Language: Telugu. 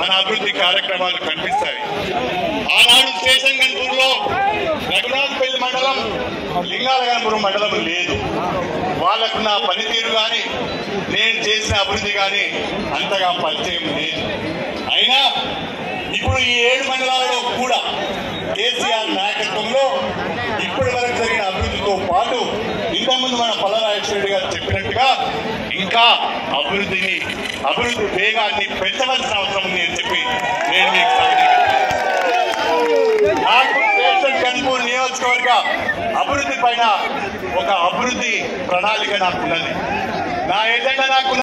మన అభివృద్ధి కార్యక్రమాలు కనిపిస్తాయి ఆనాడు స్టేషన్ గన్పూర్లో రఘునాథపల్లి మండలం లింగాలగనపురం మండలం లేదు వాళ్ళకున్న పనితీరు కానీ నేను చేసిన అభివృద్ధి కానీ అంతగా పరిచయం లేదు అయినా ఇప్పుడు ఈ ఏడు మండలాలలో కూడా కేసీఆర్ నాయకత్వంలో ఇప్పటి వరకు జరిగిన అభివృద్ధితో పాటు ఇంతకుముందు మన పల్లరాజేశ్వర గారు చెప్పినట్టుగా ఇంకా అభివృద్ధిని అభివృద్ధి వేగాన్ని పెంచవలసిన అవసరం ఉంది అని చెప్పి నేను మీకు సవినీయంగా తెలియజేస్తున్నాను. నాకు స్టేషన్ కన్పూర్ నియోజకవర్గ అభివృద్ధి పైన ఒక అభివృద్ధి ప్రణాళిక నాకున్నది నా ఎజెండా నాకు